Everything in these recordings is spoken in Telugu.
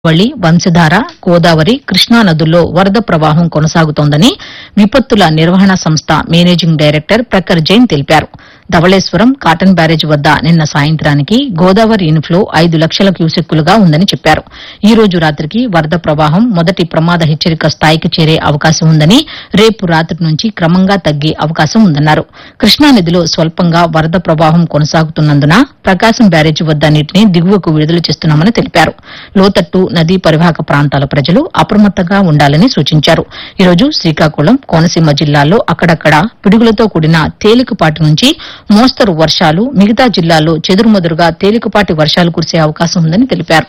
వళి వంశధార గోదావరి కృష్ణా నదుల్లో వరద ప్రవాహం కొనసాగుతోందని విపత్తుల నిర్వహణ సంస్థ మేనేజింగ్ డైరెక్టర్ ప్రఖర్ జైన్ తెలిపారు ధవళేశ్వరం కాటన్ బ్యారేజ్ వద్ద నిన్న సాయంత్రానికి గోదావరి ఇన్ఫ్లో ఐదు లక్షల క్యూసెక్కులుగా ఉందని చెప్పారు ఈ రోజు రాత్రికి వరద ప్రవాహం మొదటి ప్రమాద హెచ్చరిక స్థాయికి చేరే అవకాశం ఉందని రేపు రాత్రి నుంచి క్రమంగా తగ్గే అవకాశం ఉందన్నారు కృష్ణానదిలో స్వల్పంగా వరద ప్రవాహం కొనసాగుతున్నందున ప్రకాశం బ్యారేజీ వద్ద నీటిని దిగువకు విడుదల చేస్తున్నామని తెలిపారు లోతట్టు నదీ పరివాహక ప్రాంతాల ప్రజలు అప్రమత్తంగా ఉండాలని సూచించారు ఈ రోజు శ్రీకాకుళం కోనసీమ జిల్లాల్లో అక్కడక్కడ పిడుగులతో కూడిన తేలికపాటి నుంచి మోస్తరు వర్షాలు మిగతా జిల్లాల్లో చెదురుమదురుగా తేలికపాటి వర్షాలు కురిసే అవకాశం ఉందని తెలిపారు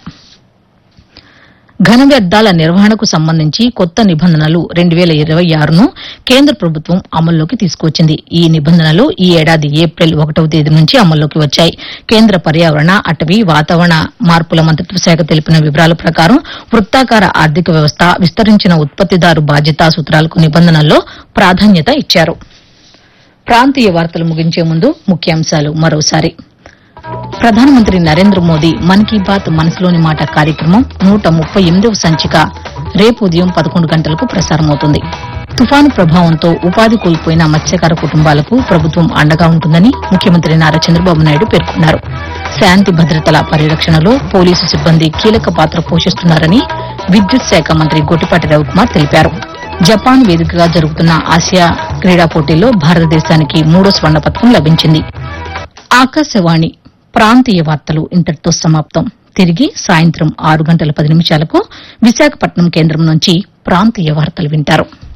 ఘన వ్యర్థాల నిర్వహణకు సంబంధించి కొత్త నిబంధనలు రెండు వేల ఇరవై ఆరును కేంద్ర ప్రభుత్వం అమల్లోకి తీసుకొచ్చింది ఈ నిబంధనలు ఈ ఏడాది ఏప్రిల్ ఒకటవ తేదీ నుంచి అమల్లోకి వచ్చాయి కేంద్ర పర్యావరణ అటవీ వాతావరణ మార్పుల మంత్రిత్వ శాఖ తెలిపిన వివరాల ప్రకారం వృత్తాకార ఆర్థిక వ్యవస్థ విస్తరించిన ఉత్పత్తిదారు బాధ్యతా సూత్రాలకు నిబంధనల్లో ప్రాధాన్యత ఇచ్చారు ప్రాంతీయ వార్తలు ముగించే ముందు ముఖ్యాంశాలు మరోసారి ప్రధానమంత్రి నరేంద్ర మోదీ మన్ కీ బాత్ మనసులోని మాట కార్యక్రమం నూట ముప్పై ఎనిమిదవ సంచిక రేపు ఉదయం పదకొండు గంటలకు ప్రసారమవుతుంది తుఫాను ప్రభావంతో ఉపాధి కోల్పోయిన మత్స్యకార కుటుంబాలకు ప్రభుత్వం అండగా ఉంటుందని ముఖ్యమంత్రి నారా చంద్రబాబు నాయుడు పేర్కొన్నారు శాంతి భద్రతల పరిరక్షణలో పోలీసు సిబ్బంది కీలక పాత్ర పోషిస్తున్నారని విద్యుత్ శాఖ మంత్రి గొట్టిపాటి రవికుమార్ తెలిపారు జపాన్ వేదికగా జరుగుతున్న ఆసియా క్రీడా పోటీల్లో భారతదేశానికి మూడో స్వర్ణ పథకం లభించింది ఆకాశవాణి ప్రాంతీయ వార్తలు ఇంతటితో సమాప్తం తిరిగి సాయంత్రం ఆరు గంటల పది నిమిషాలకు విశాఖపట్నం కేంద్రం నుంచి ప్రాంతీయ వార్తలు వింటారు